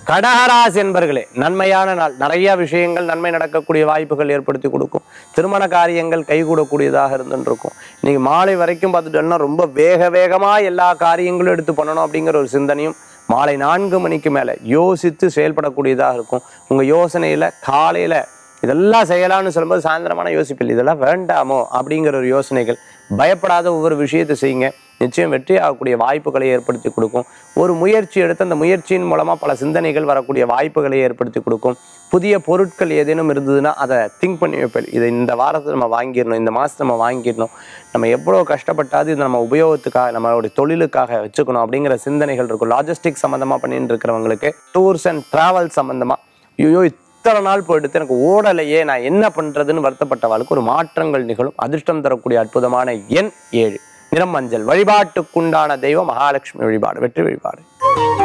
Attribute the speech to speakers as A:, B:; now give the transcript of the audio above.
A: கடகராசி என்பர்களே நன்மையான நாள் நிறைய விஷயங்கள் நன்மை நடக்கக்கூடிய வாய்ப்புகள் ஏற்படுத்தி கொடுக்கும் திருமண காரியங்கள் கைகூடக்கூடியதாக இருந்துருக்கும் இன்னைக்கு மாலை வரைக்கும் பார்த்துட்டோம்னா ரொம்ப வேக வேகமாக எல்லா காரியங்களும் எடுத்து பண்ணணும் அப்படிங்கிற ஒரு சிந்தனையும் மாலை நான்கு மணிக்கு மேலே யோசித்து செயல்படக்கூடியதாக இருக்கும் உங்கள் யோசனையில் காலையில் இதெல்லாம் செய்யலாம்னு சொல்லும்போது சாயந்தரமான யோசிப்பில் இதெல்லாம் வேண்டாமோ அப்படிங்கிற ஒரு யோசனைகள் பயப்படாத ஒவ்வொரு விஷயத்தை செய்யுங்க நிச்சயம் வெற்றி ஆகக்கூடிய வாய்ப்புகளை ஏற்படுத்தி கொடுக்கும் ஒரு முயற்சி எடுத்து அந்த முயற்சியின் மூலமாக பல சிந்தனைகள் வரக்கூடிய வாய்ப்புகளை ஏற்படுத்தி கொடுக்கும் புதிய பொருட்கள் ஏதேனும் இருந்ததுன்னா அதை திங்க் பண்ணி வைப்பேன் இதை இந்த வாரத்தை நம்ம வாங்கிடணும் இந்த மாதத்தை நம்ம வாங்கிடணும் நம்ம எவ்வளோ கஷ்டப்பட்டாது இது நம்ம உபயோகத்துக்காக நம்மளுடைய தொழிலுக்காக வச்சுக்கணும் அப்படிங்கிற சிந்தனைகள் இருக்கும் லாஜிஸ்டிக் சம்மந்தமாக பண்ணிட்டு இருக்கிறவங்களுக்கு டூர்ஸ் அண்ட் ட்ராவல் சம்மந்தமாக ஐயோ இத்தனை நாள் போயிடுத்து எனக்கு ஓடலையே நான் என்ன பண்ணுறதுன்னு வருத்தப்பட்டவாளுக்கு ஒரு மாற்றங்கள் நிகழும் அதிர்ஷ்டம் தரக்கூடிய அற்புதமான எண் ஏழு நிறம் மஞ்சள் வழிபாட்டுக்குண்டான தெய்வம் மகாலட்சுமி வழிபாடு வெற்றி வழிபாடு